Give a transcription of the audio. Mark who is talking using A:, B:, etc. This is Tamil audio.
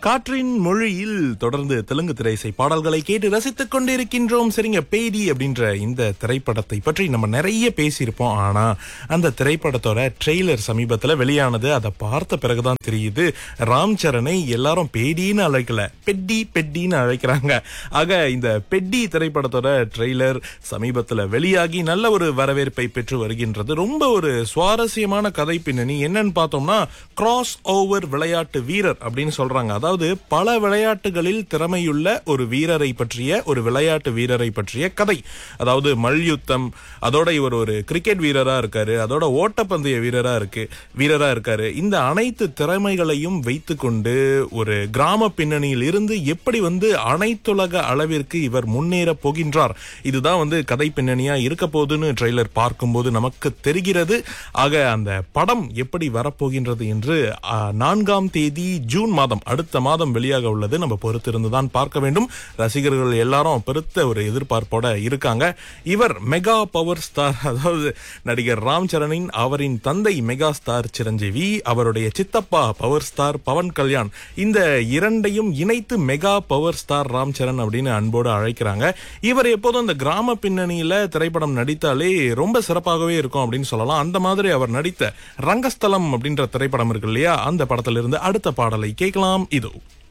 A: காற்றின் மொழியில் தொடர்ந்து தெலுங்கு திரைசை பாடல்களை கேட்டு ரசித்துக் கொண்டிருக்கின்றோம் சரிங்க பேடி அப்படின்ற இந்த திரைப்படத்தை பற்றி நம்ம நிறைய பேசியிருப்போம் ஆனா அந்த திரைப்படத்தோட ட்ரெய்லர் சமீபத்துல வெளியானது அதை பார்த்த பிறகுதான் தெரியுது ராம் சரணை எல்லாரும் பேடின்னு அழைக்கல பெட்டி பெட்டின்னு அழைக்கிறாங்க ஆக இந்த பெட்டி திரைப்படத்தோட ட்ரெய்லர் சமீபத்துல வெளியாகி நல்ல ஒரு வரவேற்பை பெற்று வருகின்றது ரொம்ப ஒரு சுவாரஸ்யமான கதை பின்னணி என்னன்னு பார்த்தோம்னா கிராஸ் ஓவர் விளையாட்டு வீரர் அப்படின்னு சொல்றாங்க அதாவது பல விளையாட்டுகளில் திறமையுள்ள ஒரு வீரரை பற்றிய ஒரு விளையாட்டு வீரரை பற்றிய கதை அதாவது மல்யுத்தம் அதோட இவர் ஒரு கிரிக்கெட் வீரரா இருக்காரு அதோட ஓட்டப்பந்தய வீரரா இருக்கு வீரரா இருக்காரு இந்த அனைத்து திறமைகளையும் வைத்துக்கொண்டு ஒரு கிராம பின்னணியில் இருந்து எப்படி வந்து அனைத்துலக அளவிற்கு இவர் முன்னேற போகின்றார் இதுதான் வந்து கதை பின்னணியா இருக்க போகுதுன்னு ட்ரெய்லர் பார்க்கும்போது நமக்கு தெரிகிறது ஆக அந்த படம் எப்படி வரப்போகின்றது என்று ஆ, நான்காம் தேதி ஜூன் மாதம் அடுத்த மாதம் வெளியாக உள்ளது நம்ம பொறுத்திருந்து தான் பார்க்க வேண்டும் ரசிகர்கள் எல்லாரும் பெருத்த ஒரு எதிர்பார்ப்போட இருக்காங்க இவர் மெகா பவர் ஸ்டார் அதாவது நடிகர் ராம் சரணின் அவரின் தந்தை மெகா ஸ்டார் சிரஞ்சீவி அவருடைய சித்தப்பா பவர் ஸ்டார் பவன் கல்யாண் இந்த இரண்டையும் இணைத்து mega power star Ram Charan அப்படின்னு அன்போடு அழைக்கிறாங்க இவர் எப்போதும் அந்த கிராம பின்னணியில திரைப்படம் நடித்தாலே ரொம்ப சிறப்பாகவே இருக்கும் அப்படின்னு சொல்லலாம் அந்த மாதிரி அவர் நடித்த ரங்கஸ்தலம் அப்படின்ற திரைப்படம் இருக்கு இல்லையா அந்த படத்திலிருந்து அடுத்த பாடலை கேட்கலாம் இதோ